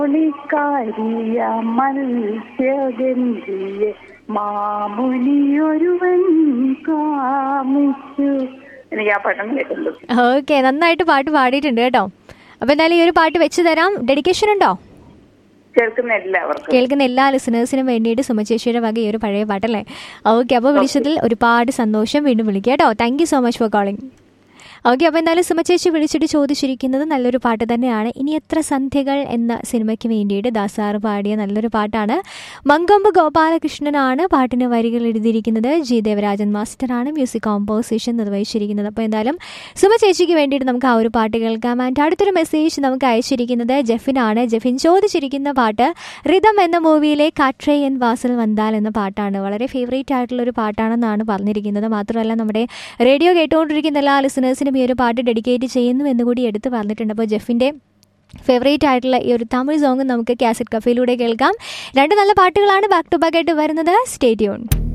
ഒളിക്കാരിയ മത്സ്യഗന്ധിയെ മാമുനിയൊരുവൻ കാമിച്ചു എനിക്ക് ആ പാട്ടാണ് കേൾക്കുന്നത് ഓക്കെ നന്നായിട്ട് പാട്ട് പാടിയിട്ടുണ്ട് കേട്ടോ അപ്പോൾ എന്തായാലും ഈ ഒരു പാട്ട് വെച്ച് തരാം ഡെഡിക്കേഷൻ ഉണ്ടോ കേൾക്കുന്ന എല്ലാവർക്കും കേൾക്കുന്ന എല്ലാ ലിസണേഴ്സിനും വേണ്ടിയിട്ട് സുമചേച്ചിയുടെ വക ഈ ഒരു പഴയ പാട്ടല്ലേ ഓക്കെ അപ്പോൾ വിളിച്ചതിൽ ഒരുപാട് സന്തോഷം വീണ്ടും വിളിക്കുക കേട്ടോ thank you so much for calling okay അപ്പോൾ എന്തായാലും സുമചേച്ചി വിളിച്ചിട്ട് ചോദിച്ചിരിക്കുന്നത് നല്ലൊരു പാട്ട് തന്നെയാണ് ഇനി എത്ര സന്ധ്യകൾ എന്ന സിനിമയ്ക്ക് വേണ്ടിയിട്ട് ദാസാറ് പാടിയ നല്ലൊരു പാട്ടാണ് മങ്കൊമ്പ് ഗോപാലകൃഷ്ണനാണ് പാട്ടിന് വരികൾ എഴുതിയിരിക്കുന്നത് ജി ദേവരാജൻ മാസ്റ്ററാണ് മ്യൂസിക് കോമ്പോസിഷൻ നിർവഹിച്ചിരിക്കുന്നത് അപ്പോൾ എന്തായാലും സുമചേച്ചിക്ക് വേണ്ടിയിട്ട് നമുക്ക് ആ ഒരു പാട്ട് കേൾക്കാം ആൻഡ് അടുത്തൊരു മെസ്സേജ് നമുക്ക് അയച്ചിരിക്കുന്നത് ജെഫിനാണ് ജെഫിൻ ചോദിച്ചിരിക്കുന്ന പാട്ട് റിതം എന്ന മൂവിയിലെ കാട്രേ എൻ വാസൽ വന്താൽ എന്ന പാട്ടാണ് വളരെ ഫേവറേറ്റ് ആയിട്ടുള്ള ഒരു പാട്ടാണെന്നാണ് പറഞ്ഞിരിക്കുന്നത് മാത്രമല്ല നമ്മുടെ റേഡിയോ കേട്ടുകൊണ്ടിരിക്കുന്ന എല്ലാ ലിസണേഴ്സിനും ഈ ഒരു പാട്ട് ഡെഡിക്കേറ്റ് ചെയ്യുന്നു എന്ന് കൂടി എടുത്ത് പറഞ്ഞിട്ടുണ്ട് അപ്പോൾ ജെഫിൻ്റെ ഫേവറേറ്റ് ആയിട്ടുള്ള ഈ ഒരു തമിഴ് സോങ് നമുക്ക് കാസറ്റ് കഫയിലൂടെ കേൾക്കാം രണ്ട് നല്ല പാട്ടുകളാണ് ബാക്ക് ടു ബാക്ക് ആയിട്ട് വരുന്നത് സ്റ്റേറ്റ്യൂൺ